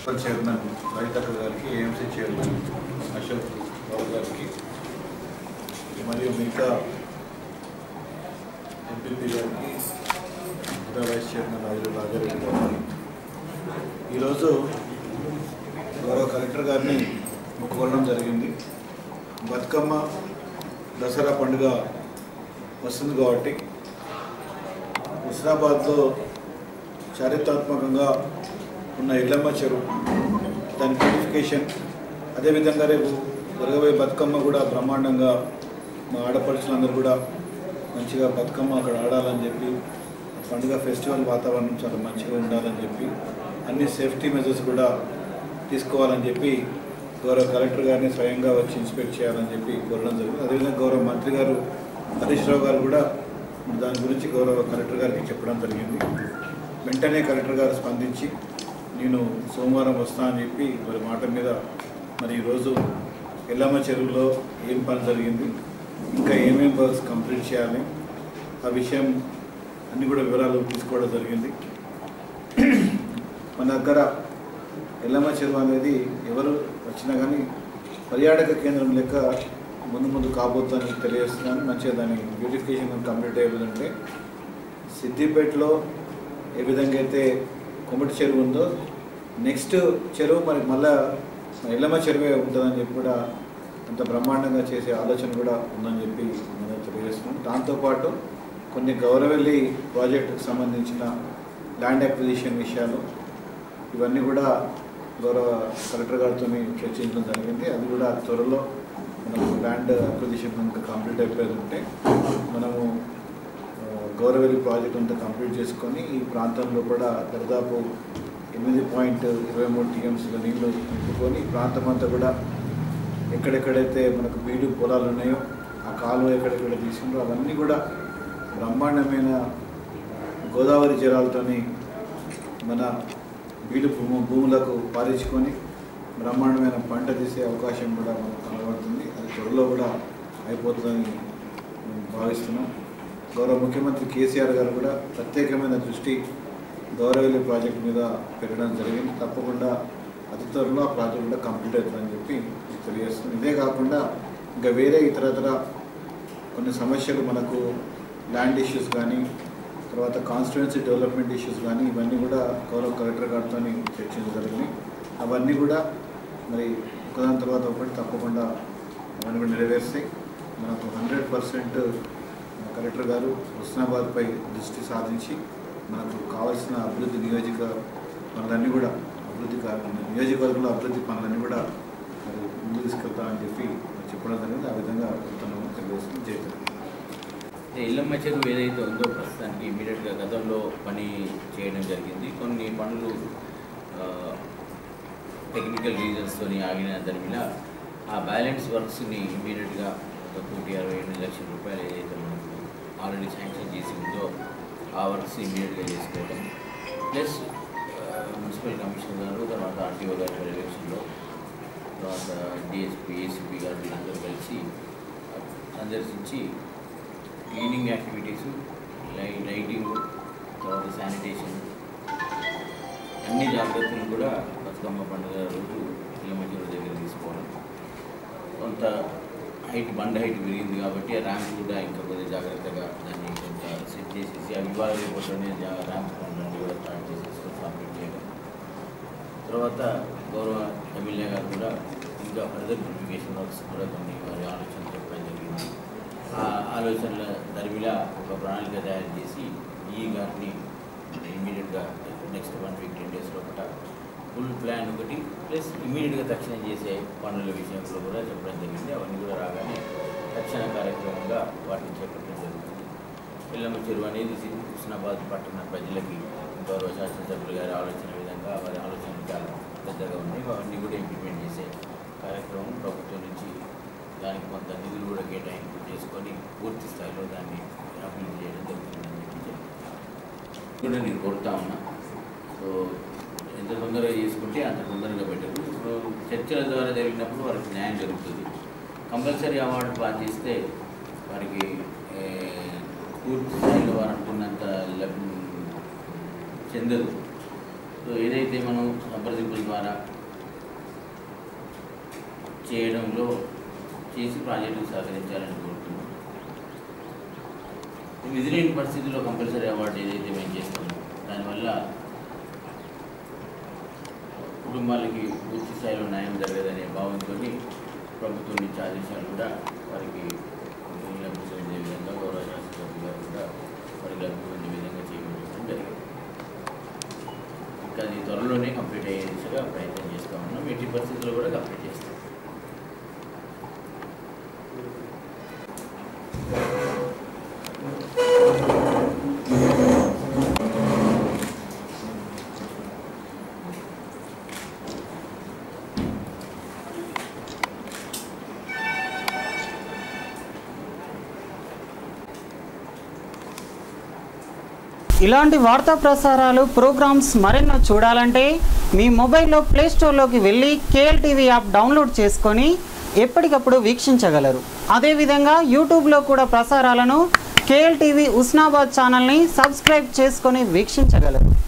Municipal chairman రైతక్క గారికి AMC chairman Ashok బాబు గారికి మరియు మిగతా ఎంపీపీ గారికి మిగతా వైస్ చైర్మన్ రాజు రాజారెడ్డి గారికి ఈరోజు గౌరవ కలెక్టర్ గారిని కోరడం జరిగింది బతుకమ్మ దసరా పండుగ వస్తుంది కాబట్టి హుస్నాబాద్లో చారిత్రాత్మకంగా ఉన్న ఇళ్ళమ్మ చెరువు దాని ప్యూరిఫికేషన్ అదేవిధంగా రేపు జరగబోయే బతుకమ్మ కూడా బ్రహ్మాండంగా మా ఆడపడుచులందరూ కూడా మంచిగా బతుకమ్మ అక్కడ ఆడాలని చెప్పి పండుగ ఫెస్టివల్ వాతావరణం చాలా మంచిగా ఉండాలని చెప్పి అన్ని సేఫ్టీ మెజర్స్ కూడా తీసుకోవాలని చెప్పి గౌరవ కలెక్టర్ గారిని స్వయంగా వచ్చి ఇన్స్పెక్ట్ చేయాలని చెప్పి కోరడం జరిగింది అదేవిధంగా గౌరవ మంత్రి గారు హరీష్ రావు గారు కూడా దాని గురించి గౌరవ కలెక్టర్ గారికి చెప్పడం జరిగింది వెంటనే కలెక్టర్ గారు స్పందించి నేను సోమవారం వస్తా అని చెప్పి మరి మాట మీద మరి ఈరోజు ఎల్లమ్మ చెరువులో ఏం పని జరిగింది ఇంకా ఏమేం వర్క్స్ కంప్లీట్ చేయాలి ఆ విషయం అన్ని కూడా వివరాలు తీసుకోవడం జరిగింది మన దగ్గర ఎల్లమ్మ చెరువు అనేది ఎవరు వచ్చినా కానీ పర్యాటక కేంద్రం లెక్క ముందు ముందు కాబోతుందని తెలియజేస్తున్నాను మంచిగా దాని బ్యూటిఫికేషన్ కంప్లీట్ అయ్యేదంటే సిద్దిపేటలో ఏ విధంగా అయితే కొమ్మటి చెరువు ఉందో నెక్స్ట్ చెరువు మరి మళ్ళా ఎల్లమ్మ చెరువే ఉంటుందని చెప్పి కూడా అంత బ్రహ్మాండంగా చేసే ఆలోచన కూడా ఉందని చెప్పి మనం తెలియజేస్తున్నాం దాంతోపాటు కొన్ని గౌరవెల్లి ప్రాజెక్టుకు సంబంధించిన ల్యాండ్ అక్విజిషన్ విషయాలు ఇవన్నీ కూడా గౌరవ కలెక్టర్ గారితో చర్చించడం జరిగింది అది కూడా త్వరలో మనకు ల్యాండ్ అక్విజిషన్ కనుక కంప్లీట్ అయిపోయేది ఉంటే మనము ఆ, గౌరవెల్లి ప్రాజెక్ట్ అంతా కంప్లీట్ చేసుకొని ఈ ప్రాంతంలో కూడా దాదాపు ఎనిమిది పాయింట్ ఇరవై మూడు టీఎంసీల నీళ్లు నింపుకొని ఈ ప్రాంతం అంతా కూడా ఎక్కడెక్కడైతే మనకు బీడు పొలాలు ఉన్నాయో ఆ కాలువ ఎక్కడెక్కడ తీసిండ్రో అవన్నీ కూడా బ్రహ్మాండమైన గోదావరి జలాలతోని మన బీడు భూము భూములకు పారించుకొని బ్రహ్మాండమైన పంట తీసే అవకాశం కూడా మనకు కనబడుతుంది అది త్వరలో కూడా అయిపోతుందని మేము భావిస్తున్నాం గౌరవ ముఖ్యమంత్రి కేసీఆర్ గారు కూడా ప్రత్యేకమైన దృష్టి గౌరవల్లి ప్రాజెక్ట్ మీద పెట్టడం జరిగింది తప్పకుండా అతి త్వరలో ఆ ప్రాజెక్ట్ కూడా కంప్లీట్ అవుతుందని చెప్పి తెలియజేస్తుంది ఇదే కాకుండా ఇంకా వేరే ఇతరతర కొన్ని సమస్యలు మనకు ల్యాండ్ ఇష్యూస్ కానీ తర్వాత కాన్స్టిట్యున్సీ డెవలప్మెంట్ ఇష్యూస్ కానీ ఇవన్నీ కూడా గౌరవ కలెక్టర్ గారితో చర్చించడం జరిగింది అవన్నీ కూడా మరి ఒకదాని తర్వాత ఒకటి తప్పకుండా అవన్నీ కూడా నెరవేర్స్తాయి మనకు హండ్రెడ్ పర్సెంట్ కలెక్టర్ గారు హుస్నాబాద్పై దృష్టి సాధించి మనకు కావాల్సిన అభివృద్ధి నియోజక పనులన్నీ కూడా అభివృద్ధి కా- నియోజకవర్గంలో అభివృద్ధి పనులన్నీ కూడా మరి ముందు తీసుకెళ్తామని చెప్పి చెప్పడం జరిగింది ఆ విధంగా వెళ్తున్నామని తెలియజేస్తుంది జైతే అంటే ఇల్లమ్మ చెరువు ఏదైతే ఉందో ప్రస్తుతానికి ఇమీడియట్గా గతంలో పని చేయడం జరిగింది కొన్ని పనులు టెక్నికల్ రీజన్స్తో ఆగిన దాని మీద ఆ బ్యాలెన్స్ వర్క్స్ని ఇమీడియట్గా ఒక కోటి అరవై ఎనిమిది లక్షల రూపాయలు ఏదైతే మనకు ఆల్రెడీ శాంక్షన్ చేసి ఉందో ఆ వర్క్స్ ఇమీడియట్గా చేసుకోవడం ప్లస్ మున్సిపల్ కమిషనర్ గారు తర్వాత ఆర్టీఓ గారి పర్యవేక్షణలో తర్వాత డిఎస్పీ ఏసీపీ గారు వీళ్ళందరూ కలిసి సందర్శించి క్లీనింగ్ యాక్టివిటీస్ లై లైటింగ్ తర్వాత శానిటేషన్ అన్ని జాగ్రత్తలు కూడా బతుకమ్మ పండుగ రోజు కిలోమీటర్ దగ్గర తీసుకోవడం కొంత హైట్ బండ హైట్ పెరిగింది కాబట్టి ఆ ర్యాంప్ కూడా ఇంకా కొద్దిగా జాగ్రత్తగా దాన్ని కొంత సెట్ చేసేసి అవి ఇవాళ రేపట్లోనే ర్యాంప్ పనులన్నీ కూడా స్టార్ట్ చేసేసి కంప్లీట్ చేయడం తర్వాత గౌరవ ఎమ్మెల్యే గారు కూడా ఇంకా ఫర్దర్ బ్యూటిఫికేషన్ వర్క్స్ కూడా కొన్ని వారి ఆలోచన చెప్పడం జరిగింది ఆ ఆలోచనల దరిమిలా ఒక ప్రణాళిక తయారు చేసి ఈ గారిని ఇమీడియట్గా next one week ten days లోపల ఫుల్ ప్లాన్ ఒకటి ప్లస్ ఇమీడియట్గా తక్షణం చేసే పనుల విషయంలో కూడా చెప్పడం జరిగింది అవన్నీ కూడా రాగానే తక్షణ కార్యక్రమంగా వాటిని చేపట్టడం జరుగుతుంది పిల్లమ్మ చెరువు అనేది సి- హుస్నాబాద్ పట్టణ ప్రజలకి గౌరవ శాసనసభ్యులు గారి ఆలోచన విధంగా వారి ఆలోచనలు చాలా పెద్దగా ఉన్నాయి అవన్నీ కూడా ఇంప్లిమెంట్ చేసే కార్యక్రమం ప్రభుత్వం నుంచి దానికి కొంత నిధులు కూడా కేటాయింపు చేసుకొని పూర్తి స్థాయిలో దాన్ని అభివృద్ధి చేయడం జరుగుతుందని చెప్పి చెప్పాను. కూడా నేను కోరుతా ఉన్నా సో ఎంత తొందరగా చేసుకుంటే అంత తొందరగా పెట్టరు ఇప్పుడు చర్చల ద్వారా జరిగినప్పుడు వారికి న్యాయం జరుగుతుంది కంపల్సరీ అవార్డు పాస్ చేస్తే వారికి ఏ, పూర్తి స్థాయిలో వారు అనుకున్నంత లబ్ చెందదు సో ఏదైతే మనం సంప్రదింపుల ద్వారా చేయడంలో చేసి ప్రాజెక్టుకు సహకరించాలని కోరుతున్నాం విధిలేని పరిస్థితుల్లో కంపల్సరీ అవార్డు ఏదైతే మేము చేస్తామో దానివల్ల కుటుంబాలకి పూర్తి స్థాయిలో న్యాయం జరగదనే భావంతో ప్రభుత్వం నుంచి ఆదేశాలు కూడా వారికి లబ్ధి పొందే విధంగా గౌరవ శాస్త్రజ్ఞ గారు కూడా వారికి లబ్ధి పొందే విధంగా చేయడం జరిగింది ఇంకా అది త్వరలోనే కంప్లీట్ అయ్యే దిశగా ప్రయత్నం చేస్తూ ఉన్నాం ఎట్టి పరిస్థితుల్లో కూడా కంప్లీట్ చేస్తాం ఇలాంటి వార్తా ప్రసారాలు ప్రోగ్రామ్స్ మరెన్నో చూడాలంటే మీ మొబైల్లో ప్లే స్టోర్లోకి వెళ్ళి కేఎల్ టీవీ యాప్ డౌన్లోడ్ చేసుకొని ఎప్పటికప్పుడు వీక్షించగలరు అదేవిధంగా యూట్యూబ్లో కూడా ప్రసారాలను కేఎల్ టీవీ ఉస్నాబాద్ ఛానల్ని సబ్స్క్రైబ్ చేసుకొని వీక్షించగలరు